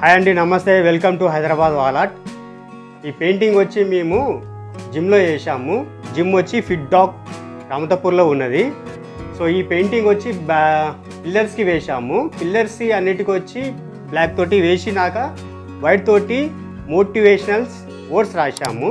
hi అండి నమస్తే welcome to Hyderabad వాలాట్ ఈ పెయింటింగ్ వచ్చి మేము జిమ్లో చేసాము జిమ్ వచ్చి ఫిట్ డాగ్ రామతపూర్లో ఉన్నది సో ఈ పెయింటింగ్ వచ్చి బ్యా పిల్లర్స్కి వేసాము పిల్లర్స్ అన్నిటికి వచ్చి బ్లాక్ తోటి వేసినాక వైట్ తోటి మోటివేషనల్స్ వర్డ్స్ రాశాము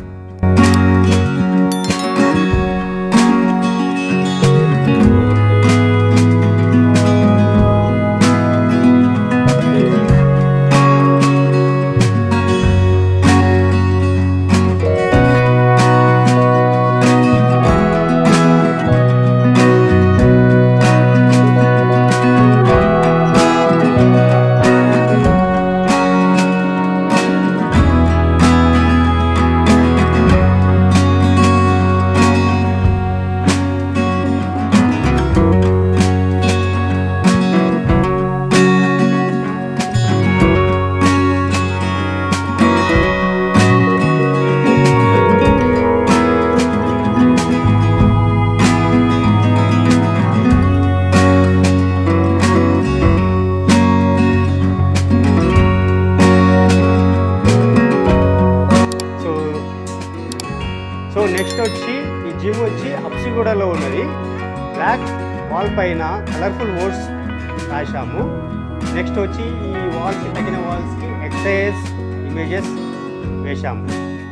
సో సో నెక్స్ట్ వచ్చి ఈ జిమ్ వచ్చి అప్సిగూడలో ఉన్నది బ్లాక్ వాల్ పైన కలర్ఫుల్ వర్డ్స్ రాశాము నెక్స్ట్ వచ్చి ఈ వాల్స్కి తగిన వాల్స్కి ఎక్సైజ్ ఇమేజెస్ వేశాము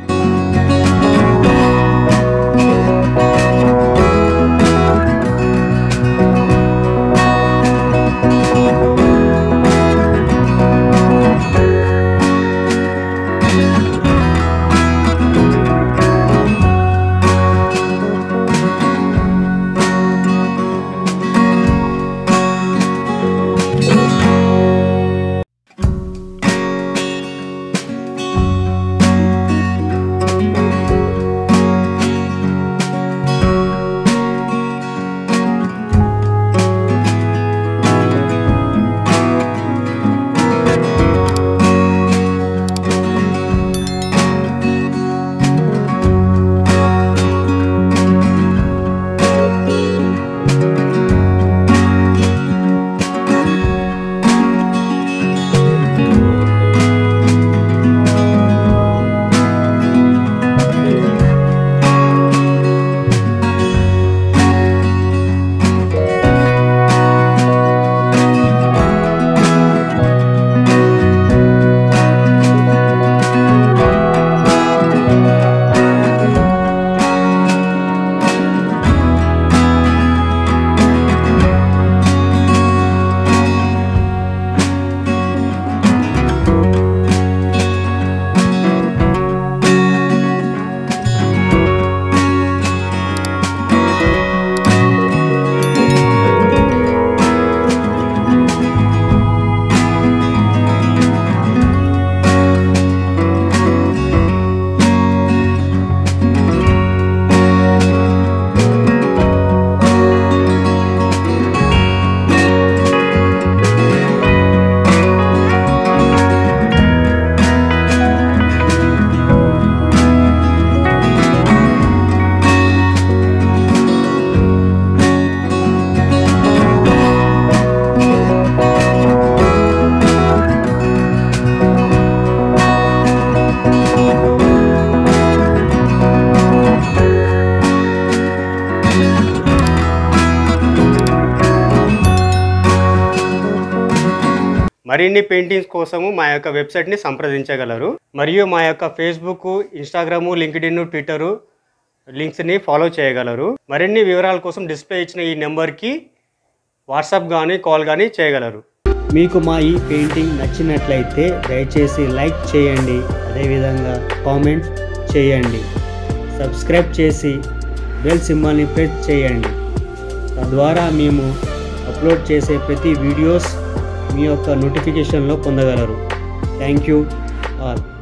మరిన్ని పెయింటింగ్స్ కోసము మా యొక్క వెబ్సైట్ని సంప్రదించగలరు మరియు మా యొక్క ఫేస్బుక్ ఇన్స్టాగ్రాము లింక్డ్ఇన్ ట్విట్టరు లింక్స్ని ఫాలో చేయగలరు మరిన్ని వివరాల కోసం డిస్ప్లే ఇచ్చిన ఈ నెంబర్కి వాట్సాప్ కానీ కాల్ కానీ చేయగలరు మీకు మా ఈ పెయింటింగ్ నచ్చినట్లయితే దయచేసి లైక్ చేయండి అదేవిధంగా కామెంట్ చేయండి సబ్స్క్రైబ్ చేసి బెల్ సింబల్ని ప్రెస్ చేయండి తద్వారా మేము అప్లోడ్ చేసే ప్రతి వీడియోస్ మీ యొక్క నోటిఫికేషన్లో పొందగలరు థ్యాంక్ యూ ఆల్